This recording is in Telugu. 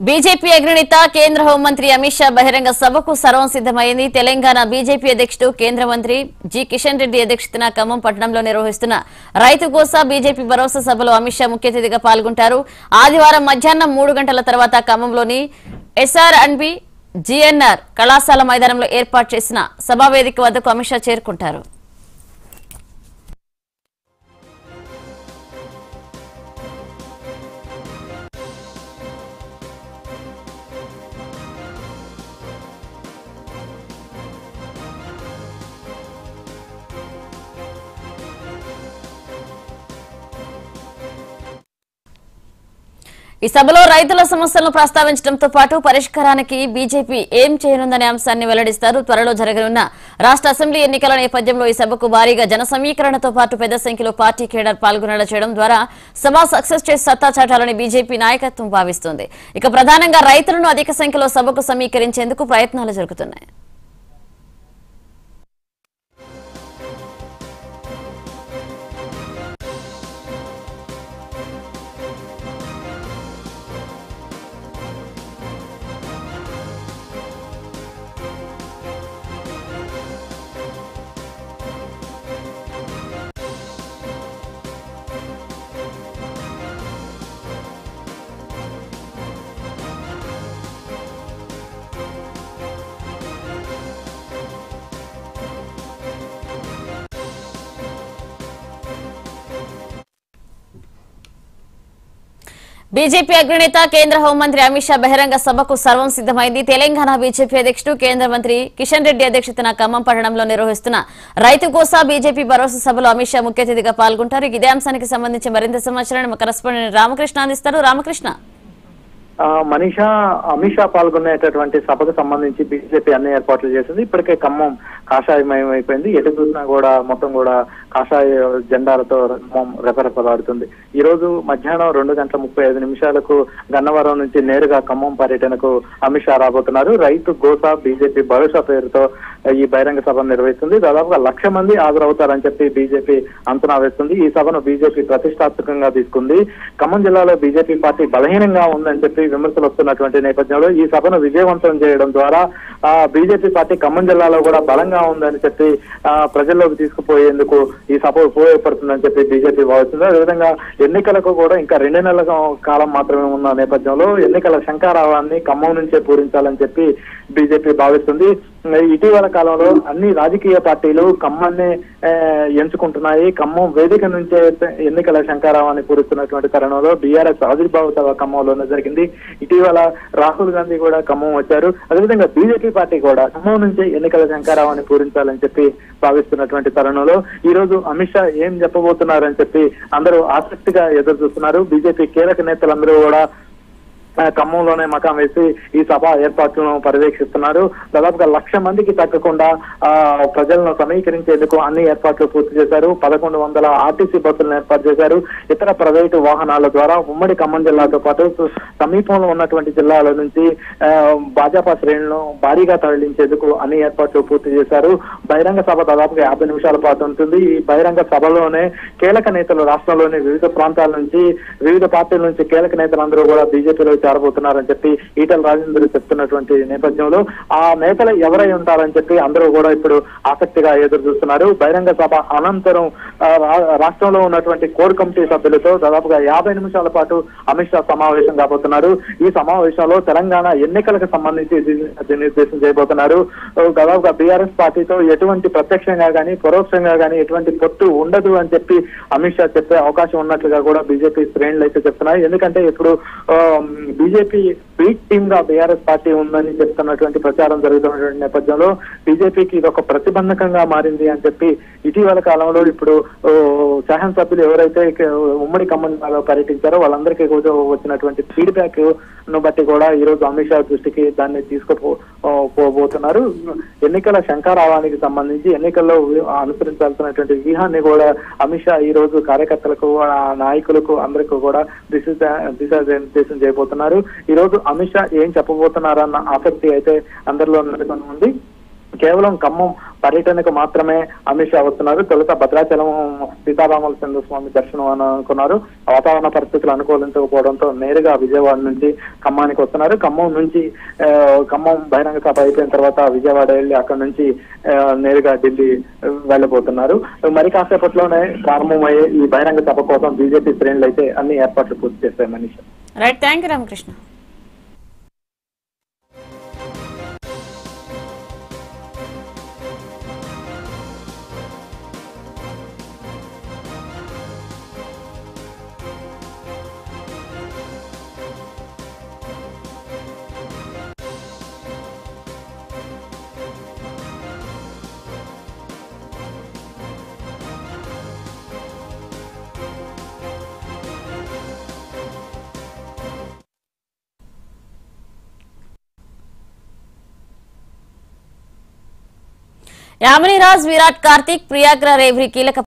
బీజేపీ అగ్రనేత కేంద్ర హోంమంత్రి అమిత్ షా బహిరంగ సభకు సర్వం సిద్దమైంది తెలంగాణ బీజేపీ అధ్యక్షుడు కేంద్ర మంత్రి జి కిషన్ రెడ్డి అధ్యక్షతన ఖమ్మం పట్టణంలో నిర్వహిస్తున్న రైతు కోసా బీజేపీ భరోసా సభలో అమిత్ షా ముఖ్య అతిథిగా పాల్గొంటారు ఆదివారం మధ్యాహ్నం మూడు గంటల తర్వాత ఖమ్మంలోని ఎస్ఆర్ అండ్ బి జిఎన్ఆర్ కళాశాల మైదానంలో ఏర్పాటు చేసిన సభా వేదిక వద్దకు అమిత్ షా చేరుకుంటారు ఈ సభలో రైతుల సమస్యలను ప్రస్తావించడంతో పాటు పరిష్కారానికి బీజేపీ ఏం చేయనుందనే అంశాన్ని వెల్లడిస్తారు త్వరలో జరగనున్న రాష్ట్ర అసెంబ్లీ ఎన్నికల నేపథ్యంలో ఈ సభకు భారీగా జన సమీకరణతో పాటు పెద్ద సంఖ్యలో పార్టీ కేడర్ పాల్గొనేలా చేయడం ద్వారా సభ సక్సెస్ చేసి సత్తా చాటాలని బీజేపీ నాయకత్వం భావిస్తోంది ఇక ప్రధానంగా రైతులను అధిక సంఖ్యలో సభకు సమీకరించేందుకు ప్రయత్నాలు జరుగుతున్నాయి బీజేపీ అగ్రనేత కేంద్ర హోంమంత్రి అమిత్ షా బహిరంగ సభకు సర్వం సిద్దమైంది తెలంగాణ బీజేపీ అధ్యక్షుడు కేంద్ర మంత్రి కిషన్ రెడ్డి అధ్యక్షతన ఖమ్మం పట్టణంలో నిర్వహిస్తున్న రైతు కోసా బీజేపీ భరోసా సభలో అమిత్ షా ముఖ్య అతిథిగా పాల్గొంటారు ఇదే అంశానికి సంబంధించి మరింత సమాచారాన్ని మా కరెస్పాండెంట్ రామకృష్ణ అందిస్తారు రామకృష్ణ ఆ, మనీషా అమిత్ షా పాల్గొనేటటువంటి సభకు సంబంధించి బీజేపీ అన్ని ఏర్పాట్లు చేసింది ఇప్పటికే ఖమ్మం కాషాయమయం అయిపోయింది ఎటు చూసినా కూడా మొత్తం కూడా కాషాయ జెండాలతో ఖమ్మం రెపరెపలాడుతుంది ఈ రోజు మధ్యాహ్నం రెండు గంటల ముప్పై ఐదు నిమిషాలకు గన్నవరం నుంచి నేరుగా ఖమ్మం పర్యటనకు అమిత్ షా రాబోతున్నారు రైతు గోసా బీజేపీ భరోసా పేరుతో ఈ బహిరంగ సభను నిర్వహిస్తుంది దాదాపుగా లక్ష మంది హాజరవుతారని చెప్పి బీజేపీ అంచనా వేస్తుంది ఈ సభను బీజేపీ ప్రతిష్టాత్మకంగా తీసుకుంది ఖమ్మం జిల్లాలో బీజేపీ పార్టీ బలహీనంగా ఉందని చెప్పి విమర్శలు వస్తున్నటువంటి నేపథ్యంలో ఈ సభను విజయవంతం చేయడం ద్వారా ఆ బీజేపీ పార్టీ ఖమ్మం జిల్లాలో కూడా బలంగా ఉందని చెప్పి ఆ ప్రజల్లోకి తీసుకుపోయేందుకు ఈ సభ ఉపయోగపడుతుందని చెప్పి బీజేపీ భావిస్తుంది అదేవిధంగా ఎన్నికలకు కూడా ఇంకా రెండు నెలల కాలం మాత్రమే ఉన్న నేపథ్యంలో ఎన్నికల శంకారావాన్ని ఖమ్మం నుంచే పూరించాలని చెప్పి బీజేపీ భావిస్తుంది ఇటీవల కాలంలో అన్ని రాజకీయ పార్టీలు ఖమ్మాన్ని ఆ, ఎంచుకుంటున్నాయి ఖమ్మం వేదిక నుంచే ఎన్నికల శంకారావాన్ని పూరిస్తున్నటువంటి తరుణంలో బీఆర్ఎస్ ఆవిర్భావ సభ ఖమ్మంలోనే జరిగింది ఇటీవల రాహుల్ గాంధీ కూడా ఖమ్మం వచ్చారు అదేవిధంగా బీజేపీ పార్టీ కూడా ఖమ్మం నుంచే ఎన్నికల శంకారావాన్ని పూరించాలని చెప్పి భావిస్తున్నటువంటి తరుణంలో ఈ రోజు అమిత్ షా ఏం చెప్పబోతున్నారని చెప్పి అందరూ ఆసక్తిగా ఎదురు చూస్తున్నారు బీజేపీ కీలక నేతలందరూ కూడా ఆ, ఖమ్మంలోనే మకాం వేసి ఈ సభ ఏర్పాట్లను పర్యవేక్షిస్తున్నారు దాదాపుగా లక్ష మందికి తగ్గకుండా ఆ ప్రజలను సమీకరించేందుకు అన్ని ఏర్పాట్లు పూర్తి చేశారు పదకొండు వందల ఆర్టీసీ బస్సులను ఏర్పాటు చేశారు ఇతర ప్రైవేటు వాహనాల ద్వారా ఉమ్మడి ఖమ్మం జిల్లాతో పాటు సమీపంలో ఉన్నటువంటి జిల్లాల నుంచి ఆ, భాజపా శ్రేణులను భారీగా తరలించేందుకు అన్ని ఏర్పాట్లు పూర్తి చేశారు బహిరంగ సభ దాదాపుగా యాభై నిమిషాల పాటు ఉంటుంది ఈ బహిరంగ సభలోనే కీలక నేతలు రాష్ట్రంలోని వివిధ ప్రాంతాల నుంచి వివిధ పార్టీల నుంచి కీలక నేతలందరూ కూడా బీజేపీలో చేరబోతున్నారని చెప్పి ఈటల రాజేందర్ చెప్తున్నటువంటి నేపథ్యంలో ఆ నేతలు ఎవరై ఉంటారని చెప్పి అందరూ కూడా ఇప్పుడు ఆసక్తిగా ఎదురు చూస్తున్నారు బహిరంగ సభ అనంతరం ఆ, రా- రాష్ట్రంలో ఉన్నటువంటి కోర్ కమిటీ సభ్యులతో దాదాపుగా యాభై నిమిషాల పాటు అమిత్ షా సమావేశం కాబోతున్నారు ఈ సమావేశంలో తెలంగాణ ఎన్నికలకు సంబంధించి దిశ- దిశానిర్దేశం చేయబోతున్నారు ఓ, దాదాపుగా బీఆర్ఎస్ పార్టీతో ఎటువంటి ప్రత్యక్షంగా గానీ పరోక్షంగా గానీ ఎటువంటి పొత్తు ఉండదు అని చెప్పి అమిత్ షా చెప్పే అవకాశం ఉన్నట్లుగా కూడా బీజేపీ శ్రేణులు అయితే చెప్తున్నాయి ఎందుకంటే ఇప్పుడు బీజేపీ బీట్ టీమ్ గా బీఆర్ఎస్ పార్టీ ఉందని చెప్తున్నటువంటి ప్రచారం జరుగుతున్నటువంటి నేపథ్యంలో బీజేపీకి ఇది ఒక ప్రతిబంధకంగా మారింది అని చెప్పి ఇటీవల కాలంలో ఇప్పుడు ఓ, శాసనసభ్యులు ఎవరైతే ఇక ఉమ్మడి ఖమ్మం జిల్లాలో పర్యటించారో వాళ్ళందరికీ కూడా వచ్చినటువంటి ఫీడ్బ్యాక్ ను బట్టి కూడా ఈ రోజు అమిత్ షా దృష్టికి దాన్ని తీసుకుపో ఓ, పోబోతున్నారు ఎన్నికల శంకారావానికి సంబంధించి ఎన్నికల్లో వి- అనుసరించాల్సినటువంటి వ్యూహాన్ని కూడా అమిత్ షా ఈ రోజు కార్యకర్తలకు ఆ నాయకులకు అందరికీ కూడా దిశ దిశానిర్దేశం చేయబోతున్నారు ఈ రోజు అమిత్ షా ఏం చెప్పబోతున్నారన్న ఆసక్తి అయితే అందరిలో నెలకొని ఉంది కేవలం ఖమ్మం పర్యటనకు మాత్రమే అమిత్ షా వస్తున్నారు తొలుత భద్రాచలం సీతారాముల చంద్ర స్వామి దర్శనం అని అనుకున్నారు వాతావరణ పరిస్థితులు అనుకూలించకపోవడంతో నేరుగా విజయవాడ నుంచి ఖమ్మానికి వస్తున్నారు ఖమ్మం నుంచి ఆ, ఖమ్మం బహిరంగ సభ అయిపోయిన తర్వాత విజయవాడ వెళ్ళి అక్కడ నుంచి ఆ, నేరుగా ఢిల్లీ వెళ్ళబోతున్నారు మరి కాసేపట్లోనే ప్రారంభమయ్యే ఈ బహిరంగ సభ కోసం బీజేపీ శ్రేణులు అయితే అన్ని ఏర్పాట్లు పూర్తి చేస్తాయి Manish right thank you Ramakrishna Yamini Raj Virat Kartik ప్రియాగ్ర రేవ్రి కీలక